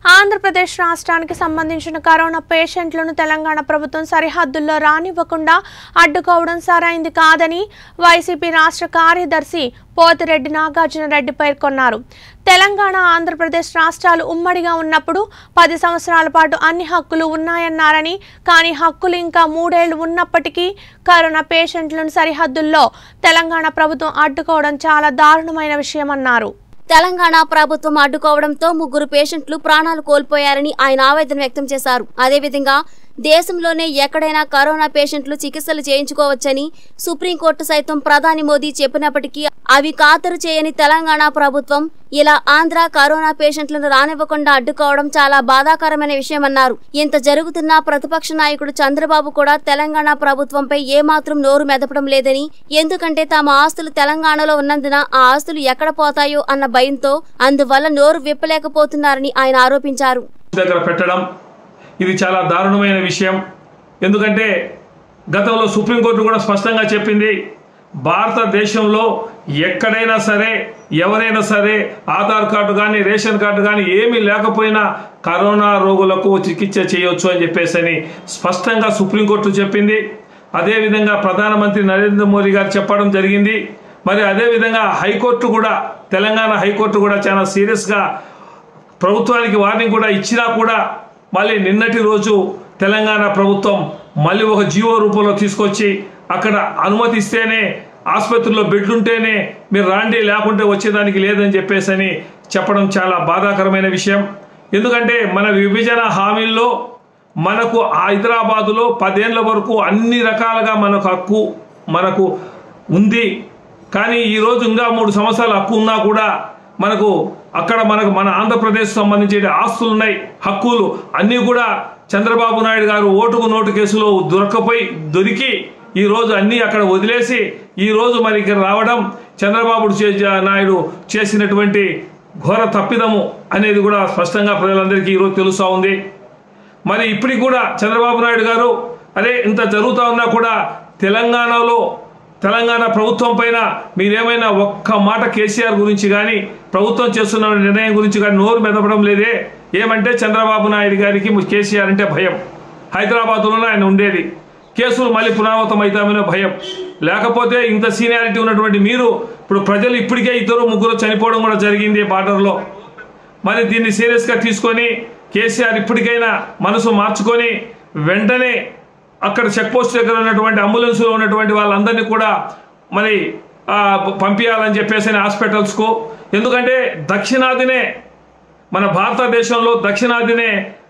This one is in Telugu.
ఆంధ్రప్రదేశ్ రాష్ట్రానికి సంబంధించిన కరోనా పేషెంట్లను తెలంగాణ ప్రభుత్వం సరిహద్దుల్లో రానివ్వకుండా అడ్డుకోవడం సరైంది కాదని వైసీపీ రాష్ట్ర కార్యదర్శి పోతిరెడ్డి నాగార్జున రెడ్డి పేర్కొన్నారు తెలంగాణ ఆంధ్రప్రదేశ్ రాష్ట్రాలు ఉమ్మడిగా ఉన్నప్పుడు పది సంవత్సరాల పాటు అన్ని హక్కులు ఉన్నాయన్నారని కానీ హక్కులు ఇంకా మూడేళ్లు ఉన్నప్పటికీ కరోనా పేషెంట్లను సరిహద్దుల్లో తెలంగాణ ప్రభుత్వం అడ్డుకోవడం చాలా దారుణమైన విషయమన్నారు తెలంగాణ ప్రభుత్వం అడ్డుకోవడంతో ముగ్గురు పేషెంట్లు ప్రాణాలు కోల్పోయారని ఆయన ఆవేదన వ్యక్తం చేశారు అదేవిధంగా దేశంలోనే ఎక్కడైనా కరోనా పేషెంట్లు చికిత్సలు చేయించుకోవచ్చని సుప్రీంకోర్టు సైతం ప్రధాని మోదీ చెప్పినప్పటికీ అవి ఖాతరు చేయని తెలంగాణ ప్రభుత్వం ఇలా ఆంధ్ర కరోనా పేషెంట్లను రానివ్వకుండా అడ్డుకోవడం చాలా బాధాకరమైన విషయమన్నారు ఇంత జరుగుతున్నా ప్రతిపక్ష నాయకుడు చంద్రబాబు కూడా తెలంగాణ ప్రభుత్వంపై ఏమాత్రం నోరు మెదపడం లేదని ఎందుకంటే తమ ఆస్తులు తెలంగాణలో ఉన్నందున ఆ ఆస్తులు ఎక్కడ పోతాయో అన్న భయంతో అందువల్ల నోరు విప్పలేకపోతున్నారని ఆయన ఆరోపించారు దగ్గర పెట్టడం ఇది చాలా దారుణమైన విషయం ఎందుకంటే గతంలో సుప్రీంకోర్టు కూడా స్పష్టంగా చెప్పింది భారతదేశంలో ఎక్కడైనా సరే ఎవరైనా సరే ఆధార్ కార్డు కానీ రేషన్ కార్డు కానీ ఏమీ లేకపోయినా కరోనా రోగులకు చికిత్స చేయొచ్చు అని చెప్పేసి అని స్పష్టంగా సుప్రీంకోర్టు చెప్పింది అదేవిధంగా ప్రధానమంత్రి నరేంద్ర మోదీ గారు చెప్పడం జరిగింది మరి అదేవిధంగా హైకోర్టు కూడా తెలంగాణ హైకోర్టు కూడా చాలా సీరియస్గా ప్రభుత్వానికి వార్నింగ్ కూడా ఇచ్చినా కూడా మళ్ళీ నిన్నటి రోజు తెలంగాణ ప్రభుత్వం మళ్ళీ ఒక జీవో రూపంలో తీసుకొచ్చి అక్కడ అనుమతిస్తేనే ఆసుపత్రిలో బెడ్లు ఉంటేనే మీరు రాండి లేకుంటే వచ్చేదానికి లేదని చెప్పేసి అని చెప్పడం చాలా బాధాకరమైన విషయం ఎందుకంటే మన విభజన హామీల్లో మనకు హైదరాబాదులో పదేళ్ల వరకు అన్ని రకాలుగా మనకు హక్కు మనకు ఉంది కానీ ఈరోజు ఇంకా మూడు సంవత్సరాల హక్కు ఉన్నా కూడా మనకు అక్కడ మనకు మన ఆంధ్రప్రదేశ్ సంబంధించిన ఆస్తులు ఉన్నాయి హక్కులు అన్నీ కూడా చంద్రబాబు నాయుడు గారు ఓటుకు నోటు కేసులో దొరకపోయి దొరికి ఈ రోజు అన్నీ అక్కడ వదిలేసి ఈ రోజు మరి ఇక్కడ రావడం చంద్రబాబు చే- నాయుడు చేసినటువంటి ఘోర తప్పిదము అనేది కూడా స్పష్టంగా ప్రజలందరికీ ఈరోజు తెలుస్తూ ఉంది మరి ఇప్పటికి కూడా చంద్రబాబు నాయుడు గారు అరే ఇంత జరుగుతూ ఉన్నా కూడా తెలంగాణలో తెలంగాణ ప్రభుత్వం పైన మీరేమైనా ఒక్క మాట కేసీఆర్ గురించి కానీ ప్రభుత్వం చేస్తున్న నిర్ణయం గురించి కానీ నోరు మెదపడం లేదే ఏమంటే చంద్రబాబు నాయుడు గారికి కేసీఆర్ అంటే భయం హైదరాబాద్లోనే ఆయన ఉండేది కేసులు మళ్ళీ పునరావృతం అవుతామనే భయం లేకపోతే ఇంత సీనియారిటీ ఉన్నటువంటి మీరు ఇప్పుడు ప్రజలు ఇప్పటికే ఇద్దరు ముగ్గురు చనిపోవడం కూడా జరిగింది బార్డర్లో మరి దీన్ని సీరియస్గా తీసుకొని కేసీఆర్ ఇప్పటికైనా మనసు మార్చుకొని వెంటనే అక్కడ చెక్ పోస్ట్ దగ్గర ఉన్నటువంటి అంబులెన్స్లో ఉన్నటువంటి వాళ్ళందరినీ కూడా మరి ఆ, పంపించాలని చెప్పేసి హాస్పిటల్స్కు ఎందుకంటే దక్షిణాదినే మన భారతదేశంలో దక్షిణాదినే